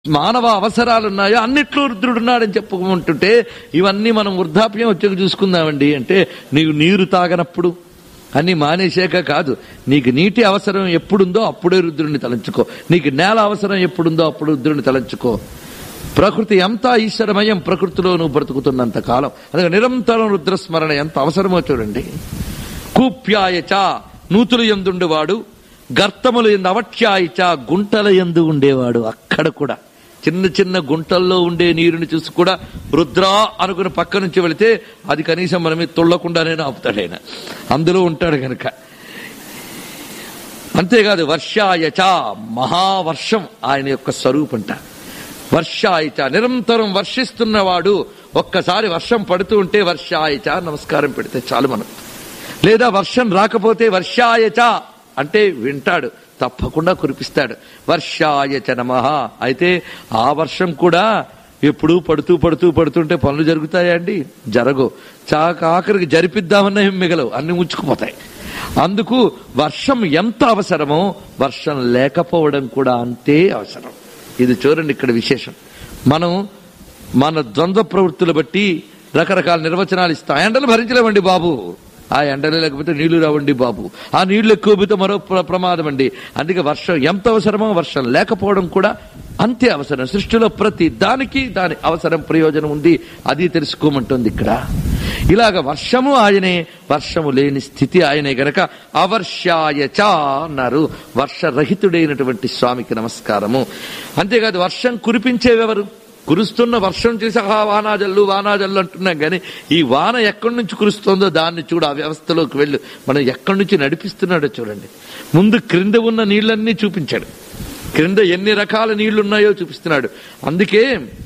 మానవ అవసరాలున్నాయో అన్నిట్లో రుద్రుడున్నాడని చెప్పుకుంటుంటే ఇవన్నీ మనం వృద్ధాప్యం వచ్చాక చూసుకుందామండి అంటే నీకు నీరు తాగనప్పుడు అన్ని మానేశాక కాదు నీకు నీటి అవసరం ఎప్పుడుందో అప్పుడే రుద్రుడిని తలంచుకో నీకు నేల అవసరం ఎప్పుడుందో అప్పుడు రుద్రుడిని తలంచుకో ప్రకృతి ఎంత ఈశ్వరమయం ప్రకృతిలో నువ్వు బ్రతుకుతున్నంత కాలం అందుకే నిరంతరం రుద్రస్మరణ ఎంత అవసరమో చూడండి కూప్యాయచ నూతులు ఎందుండేవాడు గర్తములు ఎందు అవక్షాయిచ గుంటల ఎందు ఉండేవాడు అక్కడ కూడా చిన్న చిన్న గుంటల్లో ఉండే నీరుని చూసి కూడా రుద్రా అనుకుని పక్క నుంచి వెళితే అది కనీసం మన మీద తుళ్ళకుండానే ఆపుతాడు ఆయన అందులో ఉంటాడు గనక అంతేకాదు వర్షాయచ మహావర్షం ఆయన యొక్క స్వరూపంట వర్షాయచ నిరంతరం వర్షిస్తున్నవాడు ఒక్కసారి వర్షం పడుతూ ఉంటే వర్షాయచ నమస్కారం పెడితే చాలు మనం లేదా వర్షం రాకపోతే వర్షాయచ అంటే వింటాడు తప్పకుండా కురిపిస్తాడు వర్షాయచ నమ అయితే ఆ వర్షం కూడా ఎప్పుడు పడుతూ పడుతూ పడుతుంటే పనులు జరుగుతాయా అండి జరగవు చాక ఆఖరికి జరిపిద్దామన్నా ఏం మిగలవు అన్ని ఉంచుకుపోతాయి అందుకు వర్షం ఎంత అవసరమో వర్షం లేకపోవడం కూడా అంతే అవసరం ఇది చూడండి ఇక్కడ విశేషం మనం మన ద్వంద్వ ప్రవృత్తులు బట్టి రకరకాల నిర్వచనాలు ఇస్తాం ఆ ఎండలు భరించలేమండి బాబు ఆ ఎండలు లేకపోతే నీళ్లు రావండి బాబు ఆ నీళ్లు ఎక్కువ పోతే మరో ప్ర- ప్రమాదం అండి అందుకే వర్షం ఎంత అవసరమో వర్షం లేకపోవడం కూడా అంతే అవసరం సృష్టిలో ప్రతి దానికి దాని అవసరం ప్రయోజనం ఉంది అది తెలుసుకోమంటుంది ఇక్కడ ఇలాగ వర్షము ఆయనే వర్షము లేని స్థితి ఆయనే గనక అవర్షాయచ అన్నారు వర్షరహితుడైనటువంటి స్వామికి నమస్కారము అంతేకాదు వర్షం కురిపించేవెవరు కురుస్తున్న వర్షం చూసి ఆ వానాజల్లు వానాజల్లు అంటున్నాం కానీ ఈ వాన ఎక్కడి నుంచి కురుస్తుందో దాన్ని చూడు ఆ వ్యవస్థలోకి వెళ్ళు మనం ఎక్కడి నుంచి నడిపిస్తున్నాడో చూడండి ముందు క్రింద ఉన్న నీళ్ళన్నీ చూపించాడు క్రింద ఎన్ని రకాల నీళ్లు ఉన్నాయో చూపిస్తున్నాడు అందుకే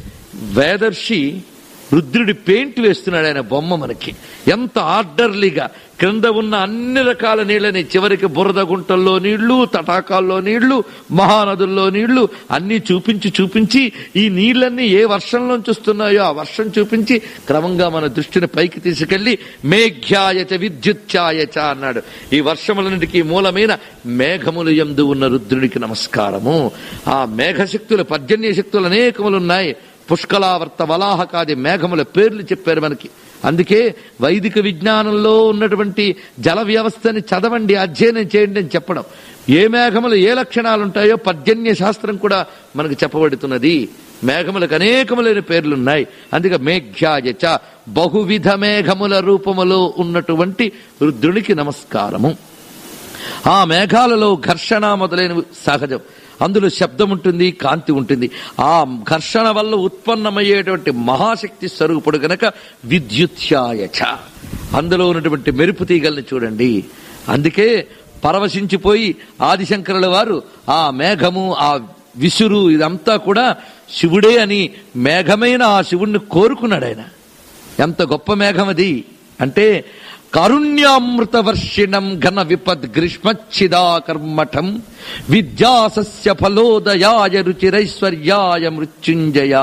వేదర్షి రుద్రుడి పెయింట్ వేస్తున్నాడు ఆయన బొమ్మ మనకి ఎంత ఆర్డర్లీగా క్రింద ఉన్న అన్ని రకాల నీళ్ళని చివరికి బురద గుంటల్లో నీళ్లు తటాకాల్లో నీళ్లు మహానదుల్లో నీళ్లు అన్ని చూపించి చూపించి ఈ నీళ్ళన్నీ ఏ వర్షంలోంచి వస్తున్నాయో ఆ వర్షం చూపించి క్రమంగా మన దృష్టిని పైకి తీసుకెళ్లి మేఘ్యాయచ విద్యుత్యాయచ అన్నాడు ఈ వర్షములన్నిటికీ మూలమైన మేఘములు ఎందు ఉన్న రుద్రుడికి నమస్కారము ఆ మేఘశక్తులు పర్జన్య శక్తులు అనేకములు ఉన్నాయి పుష్కలావర్త వలాహకాది మేఘముల పేర్లు చెప్పారు మనకి అందుకే వైదిక విజ్ఞానంలో ఉన్నటువంటి జల వ్యవస్థని చదవండి అధ్యయనం చేయండి అని చెప్పడం ఏ మేఘములు ఏ లక్షణాలు ఉంటాయో పర్జన్య శాస్త్రం కూడా మనకు చెప్పబడుతున్నది మేఘములకు అనేకములైన పేర్లున్నాయి అందుకే మేఘ్యాయచ బహువిధ మేఘముల రూపములో ఉన్నటువంటి రుద్రునికి నమస్కారము ఆ మేఘాలలో ఘర్షణ మొదలైనవి సహజం అందులో శబ్దం ఉంటుంది కాంతి ఉంటుంది ఆ ఘర్షణ వల్ల ఉత్పన్నమయ్యేటువంటి మహాశక్తి స్వరూపుడు గనక విద్యుత్యాయచ అందులో ఉన్నటువంటి మెరుపు తీగల్ని చూడండి అందుకే పరవశించిపోయి ఆదిశంకరుల వారు ఆ మేఘము ఆ విసురు ఇదంతా కూడా శివుడే అని మేఘమైన ఆ శివుణ్ణి కోరుకున్నాడు ఆయన ఎంత గొప్ప మేఘం అది అంటే కారుణ్యామృత వర్షిణం ఘన విపద్ గ్రీష్మచ్చిదాకర్మఠం విద్యాసస్య ఫలోదయాయ రుచిరైశ్వర్యాయ మృత్యుంజయ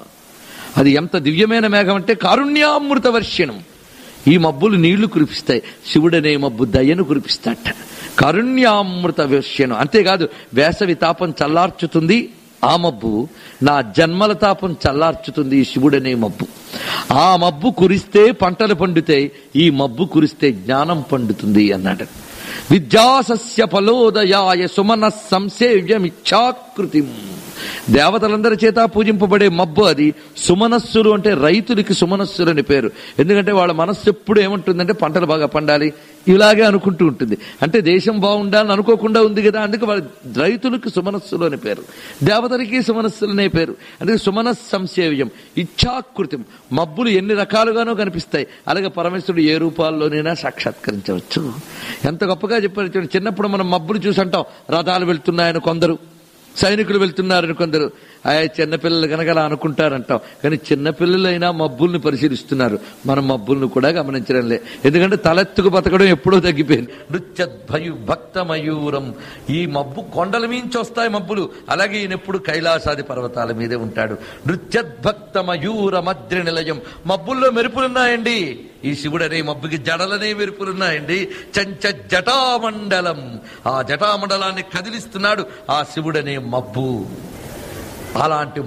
అది ఎంత దివ్యమైన మేఘం అంటే కారుణ్యామృత వర్షిణం ఈ మబ్బులు నీళ్లు కురిపిస్తాయి శివుడనే మబ్బు దయను కురిపిస్తాట కారుణ్యామృత వర్షణం అంతేకాదు వేసవి తాపం చల్లార్చుతుంది ఆ మబ్బు నా జన్మల తాపం చల్లార్చుతుంది ఈ శివుడనే మబ్బు ఆ మబ్బు కురిస్తే పంటలు పండుతాయి ఈ మబ్బు కురిస్తే జ్ఞానం పండుతుంది అన్నాడు విద్యాసస్య ఫలోదయాయ సుమన సంసేవ్యమిచ్ఛాకృతి దేవతలందరి చేత పూజింపబడే మబ్బు అది సుమనస్సులు అంటే రైతులకి సుమనస్సులు అని పేరు ఎందుకంటే వాళ్ళ మనస్సు ఎప్పుడు ఏముంటుందంటే పంటలు బాగా పండాలి ఇలాగే అనుకుంటూ ఉంటుంది అంటే దేశం బాగుండాలని అనుకోకుండా ఉంది కదా అందుకే వాళ్ళ రైతులకు సుమనస్సులు అని పేరు దేవతలకి సుమనస్సులు అనే పేరు అందుకే సుమనస్ సంసేవ్యం ఇచ్ఛాకృతం మబ్బులు ఎన్ని రకాలుగానో కనిపిస్తాయి అలాగే పరమేశ్వరుడు ఏ రూపాల్లోనైనా సాక్షాత్కరించవచ్చు ఎంత గొప్పగా చెప్పారు చూడండి చిన్నప్పుడు మనం మబ్బులు చూసి అంటాం రథాలు వెళ్తున్నాయని కొందరు సైనికులు వెళ్తున్నారని కొందరు ఆయా చిన్నపిల్లలు కనుక అలా అనుకుంటారంటాం కానీ చిన్నపిల్లలైనా మబ్బుల్ని పరిశీలిస్తున్నారు మనం మబ్బుల్ని కూడా గమనించడం లే ఎందుకంటే తలెత్తుకు బతకడం ఎప్పుడో తగ్గిపోయింది నృత్యద్భయు భక్త మయూరం ఈ మబ్బు కొండల మించి వస్తాయి మబ్బులు అలాగే ఈయన ఎప్పుడు కైలాసాది పర్వతాల మీదే ఉంటాడు నృత్యద్భక్త మయూర మద్రి నిలయం మబ్బుల్లో మెరుపులున్నాయండి ఈ శివుడనే మబ్బుకి జడలనే మెరుపులున్నాయండి చంచ జటామండలం ఆ జటామండలాన్ని కదిలిస్తున్నాడు ఆ శివుడనే మబ్బు అలాంటి